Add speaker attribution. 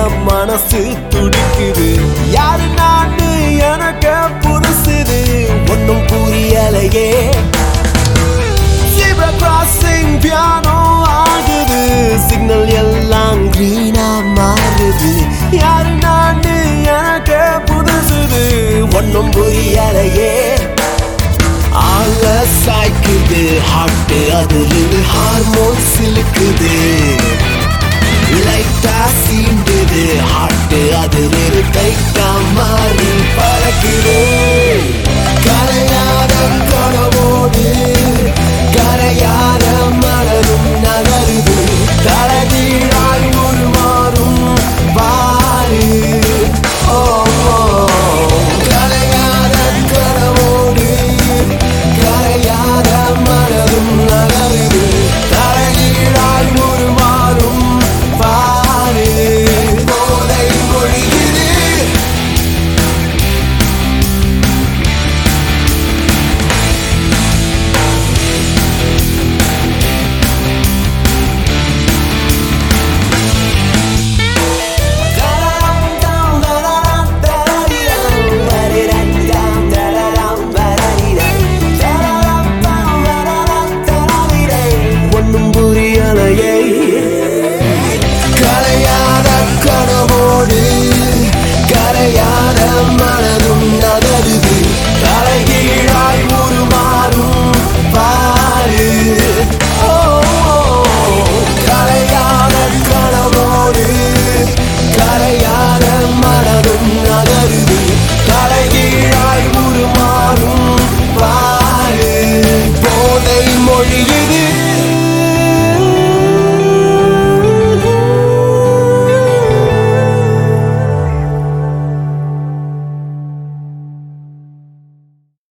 Speaker 1: மனசு துடிக்குது யாரு நானு எனக்கு புதுசுது ஒன்னும் புரியலையே Zebra crossing piano ஆகுது சிக்னல் எல்லாம் green-ஆ மாறுது யாரு நானு எனக்கு புதுசுது ஒன்னும் புரியலையே ஆள சாய்க்குது ஹார்ட் அதிலிருந்து ஹார்மோன் சிலுக்குது